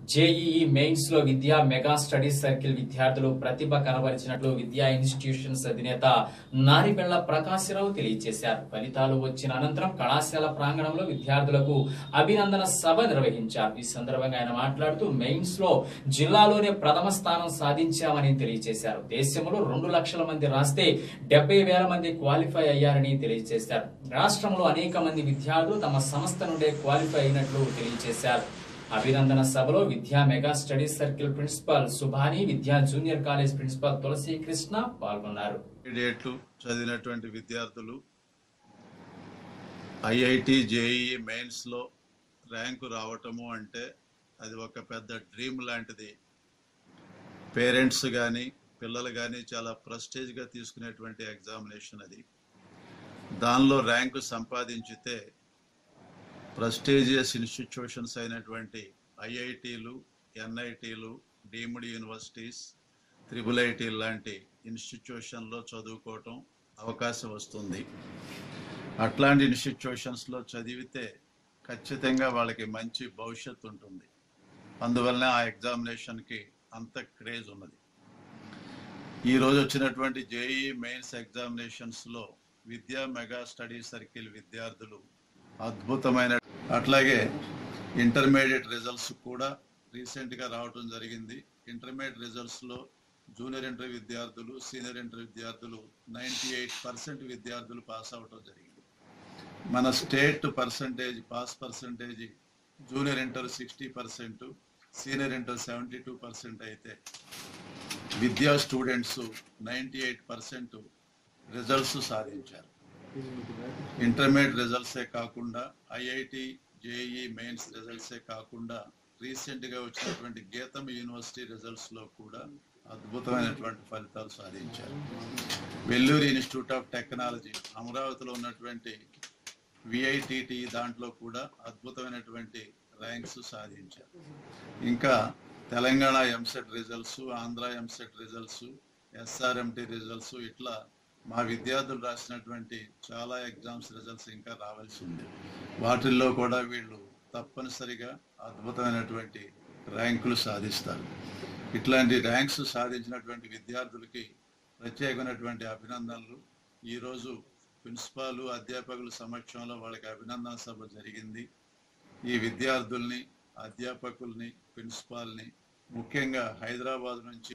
JEE mains లో విద్యా mega studies circle విద్యార్థులు ప్రతిభ కనబరిచినట్లు విద్యా ఇన్స్టిట్యూషన్స్ అధినేత నారిబెళ్ల ప్రకాశరావు తెలియజేశారు ఫలితాలు వచ్చిన అనంతరం కళాశాల ప్రాంగణంలో విద్యార్థులకు అభినందన సభ నిర్వహించారు ఈ సందర్భంగా ఆయన మాట్లాడుతూ మెయిన్స్ లో జిల్లాలోనే ప్రథమ స్థానం సాధించామని తెలియజేశారు దేశంలో రెండు లక్షల మంది రాస్తే డెబ్బై వేల మంది క్వాలిఫై అయ్యారని తెలియజేశారు రాష్ట్రంలో అనేక మంది విద్యార్థులు తమ సంస్థ నుండే క్వాలిఫై అయినట్లు తెలియజేశారు అభినందన సభలో Vidya mega studies circle principal Subhani Vidya junior college principal Tulasi Krishna పాల్గొన్నారు ఇంటర్మీడియట్ చదివినటువంటి విద్యార్థులు ఐఐటి జేఈ మెయిన్స్లో ర్యాంకు రావటము అంటే అది ఒక పెద్ద డ్రీమ్ లాంటిది పేరెంట్స్ కానీ పిల్లలు కానీ చాలా ప్రెస్టేజ్గా తీసుకునేటువంటి ఎగ్జామినేషన్ అది దానిలో ర్యాంకు సంపాదించితే ప్రెస్టీజియస్ ఇన్స్టిట్యూషన్స్ అయినటువంటి ఐఐటీలు ఎన్ఐటీలు డీమ్డ్ యూనివర్సిటీస్ త్రిబుల్ ఐటీ లాంటి ఇన్స్టిట్యూషన్లో చదువుకోవటం అవకాశం వస్తుంది అట్లాంటి ఇన్స్టిట్యూషన్స్లో చదివితే ఖచ్చితంగా వాళ్ళకి మంచి భవిష్యత్తు ఉంటుంది అందువలన ఆ ఎగ్జామినేషన్కి అంత క్రేజ్ ఉన్నది ఈరోజు వచ్చినటువంటి జేఈ మెయిన్స్ ఎగ్జామినేషన్స్లో విద్యా మెగా స్టడీ సర్కిల్ విద్యార్థులు అద్భుతమైన అట్లాగే ఇంటర్మీడియట్ రిజల్ట్స్ కూడా రీసెంట్గా రావడం జరిగింది ఇంటర్మీడియట్ రిజల్ట్స్లో జూనియర్ ఇంటర్ విద్యార్థులు సీనియర్ ఇంటర్ విద్యార్థులు నైంటీ ఎయిట్ పర్సెంట్ విద్యార్థులు పాస్ అవటం జరిగింది మన state percentage pass percentage junior inter sixty percent senior inter seventy two percent అయితే Vidya students ninety eight percent results సాధించారు ఇంటర్మీడియట్ రిజల్ట్సే కాకుండా ఐఐటి జేఈ మెయిన్స్ రిజల్ట్సే కాకుండా రీసెంట్గా వచ్చినటువంటి గీతం యూనివర్సిటీ రిజల్ట్స్లో కూడా అద్భుతమైనటువంటి ఫలితాలు సాధించారు వెల్లూరు ఇన్స్టిట్యూట్ ఆఫ్ టెక్నాలజీ అమరావతిలో ఉన్నటువంటి విఐటిటి దాంట్లో కూడా అద్భుతమైనటువంటి ర్యాంక్స్ సాధించారు ఇంకా Telangana EAMCET results Andhra EAMCET results SRMT results ఇట్లా మా విద్యార్థులు రాసినటువంటి చాలా ఎగ్జామ్స్ రిజల్ట్స్ ఇంకా రావాల్సి ఉంది వాటిల్లో కూడా వీళ్ళు తప్పనిసరిగా అద్భుతమైనటువంటి ర్యాంకులు సాధిస్తారు ఇట్లాంటి ర్యాంక్స్ సాధించినటువంటి విద్యార్థులకి ప్రత్యేకమైనటువంటి అభినందనలు ఈరోజు ప్రిన్సిపాలు అధ్యాపకుల సమక్షంలో వాళ్ళకి అభినందన సభ జరిగింది ఈ విద్యార్థుల్ని అధ్యాపకుల్ని ప్రిన్సిపాల్ని ముఖ్యంగా హైదరాబాద్ నుంచి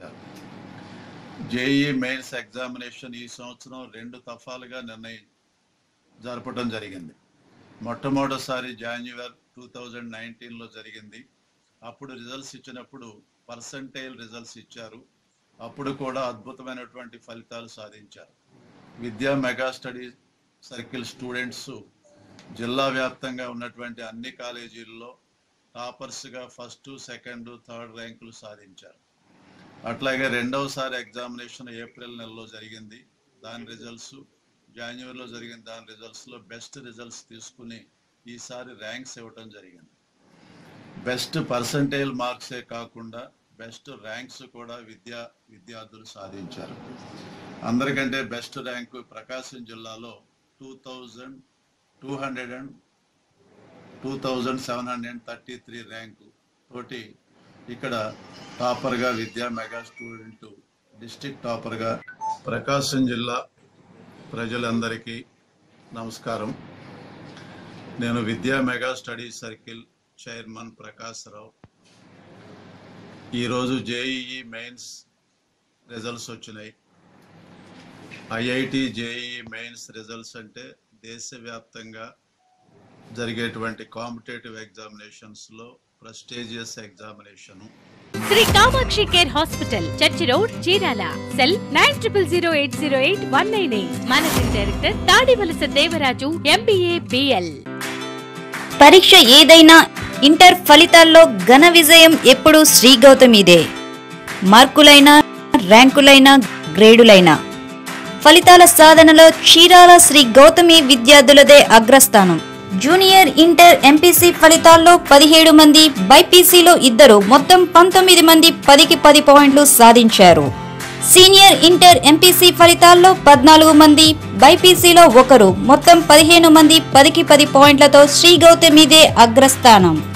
జేఈ మెయిన్స్ ఎగ్జామినేషన్ ఈ సంవత్సరం రెండు తఫాలుగా నిర్ణయం జరపడం జరిగింది మొట్టమొదటిసారి జాన్యువరి టూ థౌజండ్ నైన్టీన్లో జరిగింది అప్పుడు రిజల్ట్స్ ఇచ్చినప్పుడు పర్సంటైల్ రిజల్ట్స్ ఇచ్చారు అప్పుడు కూడా అద్భుతమైనటువంటి ఫలితాలు సాధించారు విద్యా మెగా స్టడీ సర్కిల్ స్టూడెంట్స్ జిల్లా వ్యాప్తంగా ఉన్నటువంటి అన్ని కాలేజీల్లో టాపర్స్గా ఫస్ట్ సెకండ్ థర్డ్ ర్యాంకులు సాధించారు అట్లాగే రెండవసారి ఎగ్జామినేషన్ ఏప్రిల్ నెలలో జరిగింది దాని రిజల్ట్స్ జనవరిలో జరిగిన దాని రిజల్ట్స్లో బెస్ట్ రిజల్ట్స్ తీసుకుని ఈసారి ర్యాంక్స్ ఇవ్వటం జరిగింది బెస్ట్ పర్సంటేజ్ మార్క్సే కాకుండా బెస్ట్ ర్యాంక్స్ కూడా విద్యా విద్యార్థులు సాధించారు అందరికంటే బెస్ట్ ర్యాంకు ప్రకాశం జిల్లాలో two thousand two hundred and two thousand seven hundred thirty three rank తోటి ఇక్కడ టాపర్గా విద్యా మెగా స్టూడెంట్ డిస్టిక్ టాపర్గా ప్రకాశం జిల్లా ప్రజలందరికీ నమస్కారం నేను Vidya mega study circle chairman Prakash Rao ఈరోజు జేఈఈ మెయిన్స్ రిజల్ట్స్ వచ్చినాయి ఐఐటి జేఈఈ మెయిన్స్ రిజల్ట్స్ అంటే దేశవ్యాప్తంగా జరిగేటువంటి కాంపిటేటివ్ ఎగ్జామినేషన్స్లో prestigious examination Shri Kamakshi care hospital church road Chirala cell nine triple zero eight zero eight one nine eight managing director Tadivalasa Devaraju MBA BL పరీక్ష ఏదైనా inter ఫలితాల్లో ఘన విజయం ఎప్పుడూ శ్రీ గౌతమిదే మార్కులైనా ర్యాంకులైనా గ్రేడులైనా ఫలితాల సాధనలో చీరాల శ్రీ గౌతమి విద్యార్థులదే అగ్రస్థానం జూనియర్ ఇంటర్ ఎంపీసీ ఫలితాల్లో పదిహేడు మంది బైపీసీలో ఇద్దరు మొత్తం పంతొమ్మిది మంది పదికి పది పాయింట్లు సాధించారు సీనియర్ ఇంటర్ ఎంపీసీ ఫలితాల్లో పద్నాలుగు మంది బైపీసీలో ఒకరు మొత్తం పదిహేను మంది పదికి పది పాయింట్లతో శ్రీ గౌతమిదే అగ్రస్థానం